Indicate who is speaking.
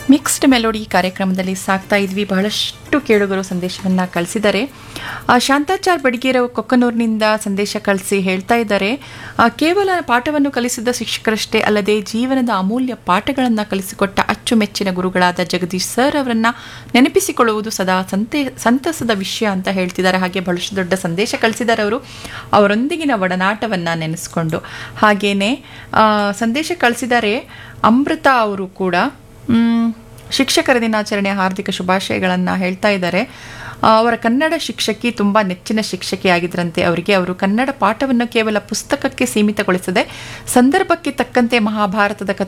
Speaker 1: mixed melody ಕಾರ್ಯಕ್ರಮದಲ್ಲಿ ಸಾಕ್ತಾ ಇದ್ವಿ ಬಹಳಷ್ಟು ಕೇಳುಗರು ಸಂದೇಶವನ್ನು ಕಳಿಸಿದ್ದಾರೆ ಆ, ಶಾಂತಾಚಾರ್ ಬಡಿಗೇರವು ಕೊಕ್ಕನೂರಿನಿಂದ ಸಂದೇಶ ಕಳಿಸಿ ಹೇಳ್ತಾ ಇದ್ದಾರೆ ಆ, ಕೇವಲ ಪಾಠವನ್ನು ಕಲಿಸಿದ ಶಿಕ್ಷಕರಷ್ಟೇ ಅಲ್ಲದೆ ಜೀವನದ ಅಮೂಲ್ಯ ಪಾಠಗಳನ್ನು ಕಲಿಸಿಕೊಟ್ಟ ಅಚ್ಚುಮೆಚ್ಚಿನ ಗುರುಗಳಾದ ಜಗದೀಶ್ ಸರ್ ಅವರನ್ನ ನೆನಪಿಸಿಕೊಳ್ಳುವುದು ಸದಾ ಸಂತೆ ಸಂತಸದ ವಿಷಯ ಅಂತ ಹೇಳ್ತಿದ್ದಾರೆ ಹಾಗೆ ಬಹಳಷ್ಟು ದೊಡ್ಡ ಸಂದೇಶ ಕಳಿಸಿದ್ದಾರೆ ಅವರು ಅವರೊಂದಿಗಿನ ಒಡನಾಟವನ್ನು ನೆನೆಸ್ಕೊಂಡು ಹಾಗೇನೆ ಆ, ಸಂದೇಶ ಕಳಿಸಿದ್ದಾರೆ ಅಮೃತ ಅವರು ಕೂಡ ಮ್, ಶಿಕ್ಷಕರ ದಿನಾಚರಣೆ ಹಾರ್ದಿಕ ಶುಭಾಶಯಗಳನ್ನು ಹೇಳ್ತಾ ಇದ್ದಾರೆ ಆ, ಅವರ ಕನ್ನಡ ಶಿಕ್ಷಕಿ ತುಂಬ ನೆಚ್ಚಿನ ಶಿಕ್ಷಕಿಯಾಗಿದ್ದರಂತೆ ಅವರಿಗೆ ಅವರು ಕನ್ನಡ ಪಾಠವನ್ನು ಕೇವಲ ಪುಸ್ತಕಕ್ಕೆ ಸೀಮಿತಗೊಳಿಸದೆ ಸಂದರ್ಭಕ್ಕೆ ತಕ್ಕಂತೆ ಮಹಾಭಾರತದ